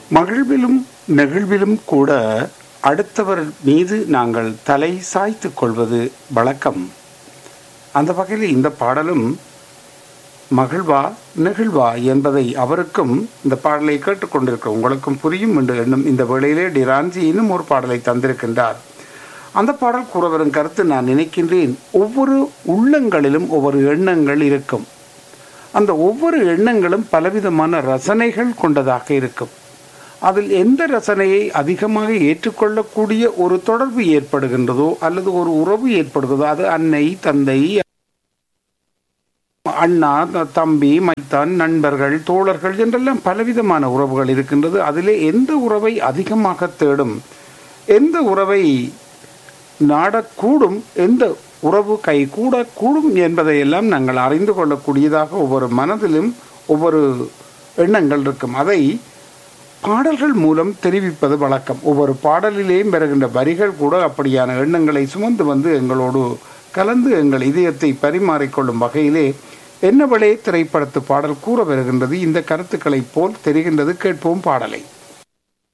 மகிழ்விலும் நெகிழ்விலும் கூட அடுத்தவர் மீது நாங்கள் தலை சாய்த்துக் கொள்வது வழக்கம் அந்த வகையில் இந்த பாடலும் மகிழ்வா நெகிழ்வா என்பதை அவருக்கும் இந்த பாடலை கேட்டுக்கொண்டிருக்க உங்களுக்கும் புரியும் என்று எண்ணும் இந்த வேளையிலே டிரான்சி இன்னும் ஒரு பாடலை தந்திருக்கின்றார் அந்த பாடல் கூற வரும் கருத்து நான் நினைக்கின்றேன் ஒவ்வொரு உள்ளங்களிலும் ஒவ்வொரு எண்ணங்கள் இருக்கும் அந்த ஒவ்வொரு எண்ணங்களும் பலவிதமான ரசனைகள் கொண்டதாக இருக்கும் அதில் எந்த ரசனையை அதிகமாக ஏற்றுக்கொள்ளக்கூடிய ஒரு தொடர்பு ஏற்படுகின்றதோ அல்லது ஒரு உறவு ஏற்படுகிறதோ அது அன்னை தந்தை அண்ணா த- தம்பி மைத்தான் நண்பர்கள் தோழர்கள் என்றெல்லாம் பலவிதமான உறவுகள் இருக்கின்றது அதிலே எந்த உறவை அதிகமாக தேடும் எந்த உறவை நாடக்கூடும் எந்த உறவு கை கூட கூடும் என்பதையெல்லாம் நாங்கள் அறிந்து கொள்ளக்கூடியதாக ஒவ்வொரு மனதிலும் ஒவ்வொரு எண்ணங்கள் இருக்கும் அதை பாடல்கள் மூலம் தெரிவிப்பது வழக்கம் ஒவ்வொரு பாடலிலேயும் பெறுகின்ற வரிகள் கூட அப்படியான எண்ணங்களை சுமந்து வந்து எங்களோடு கலந்து எங்கள் இதயத்தை பரிமாறிக்கொள்ளும் வகையிலே என்னவளே திரைப்படத்து பாடல் கூற வருகின்றது இந்த கருத்துக்களைப் போல் தெரிகின்றது கேட்போம் பாடலை